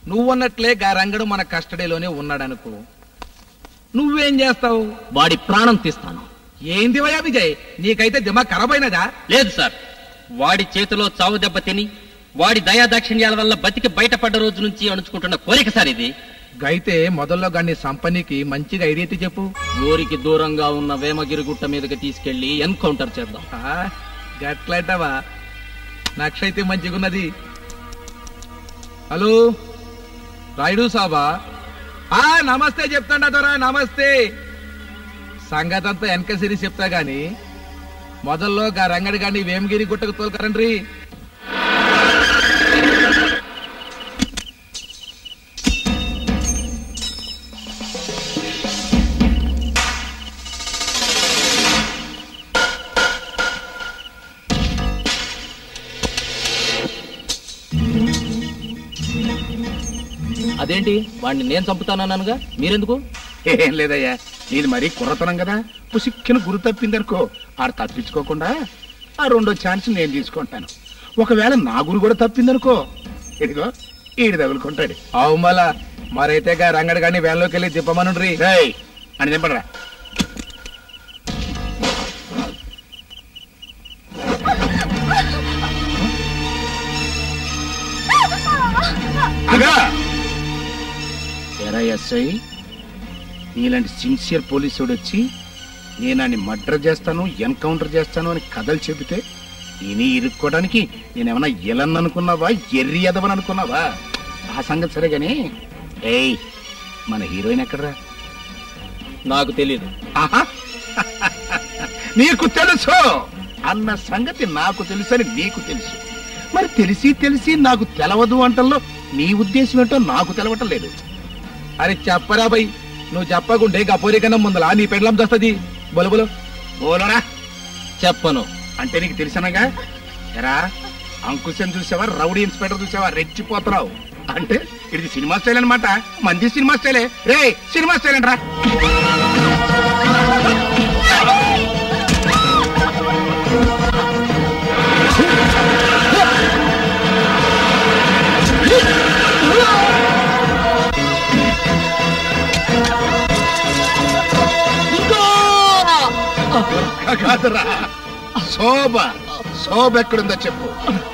నువ్వన్నట్లే గా రంగడు మన కస్టడీలోనే ఉన్నాడనుకో నువ్వేం చేస్తావు వాడి ప్రాణం తీస్తాను ఏంది వయా విజయ్ నీకైతే దిమాగ్ ఖరాబ్ అయినదా లేదు సార్ వాడి చేతిలో చావు దెబ్బ తిని వాడి దయా దాక్షిణ్యాల వల్ల బతికి బయటపడ్డ రోజు నుంచి అణుచుకుంటున్న కోరిక సార్ ఇది గైతే మొదల్లో గాని సంపనికి మంచిగా ఐడియా అయితే చెప్పు ఊరికి దూరంగా ఉన్న వేమగిరి గుట్ట మీదకి తీసుకెళ్లి ఎన్కౌంటర్ చేద్దాం ఆ, గట్లయితవా నక్షైతే మంచిగున్నది హలో రాయుడు సాబా ఆ నమస్తే చెప్తాడా దొరా నమస్తే సంగతంతా వెనక సిరి చెప్తా గాని మొదల్లో గా రంగడి గాని వేమగిరి గుట్టకు తోలుకరండ్రి అదేంటి వాడిని నేను చంపుతానన్నానుగా మీరెందుకు ఏం లేదయ్యా నీది మరీ కుర్రతనం కదా పుసిక్కిన గురి తప్పిందనుకో ఆడు తప్పించుకోకుండా ఆ రెండో ఛాన్స్ నేను తీసుకుంటాను ఒకవేళ నా గురి కూడా తప్పిందనుకో ఇదిగో ఈడు తగులుకుంటాడు అవు మళ్ళా మరైతే గా రంగడి గాని వ్యాన్లోకి వెళ్ళి తిప్పమనుండ్రి రేయ్ అని దింపడరా అగా ఎరా ఎస్ఐ నీలాంటి సిన్సియర్ పోలీసుడు వచ్చి నేనాన్ని మర్డర్ చేస్తాను ఎన్కౌంటర్ చేస్తాను అని కథలు చెబితే ఈయన ఇరుక్కోవడానికి నేనేమన్నా ఎలన్ అనుకున్నావా ఎర్రి ఎదవని అనుకున్నావా ఆ సంగతి సరే గాని ఏయ్ మన హీరోయిన్ ఎక్కడరా నాకు తెలియదు ఆహా నీకు తెలుసు అన్న సంగతి నాకు తెలుసని నీకు తెలుసు మరి తెలిసి తెలిసి నాకు తెలవదు అంటల్లో నీ ఉద్దేశం ఏంటో నాకు తెలవటం లేదు అరే చెప్పరా బై నువ్వు చెప్పకుంటే గపోరి కన్నా ముందలా నీ పెండ్లం దస్తది బొలు బొలు ఓలోరా చెప్పను అంటే నీకు తెలిసినగా ఎరా అంకుశం చూసావా రౌడీ ఇన్స్పెక్టర్ చూసావా రెచ్చిపోతున్నావు అంటే ఇది సినిమా స్టైల్ అనమాట మంది సినిమా స్టైలే రే సినిమా స్టైల్ రా కాదురా శోభ శోభ ఎక్కడుందో చెప్పు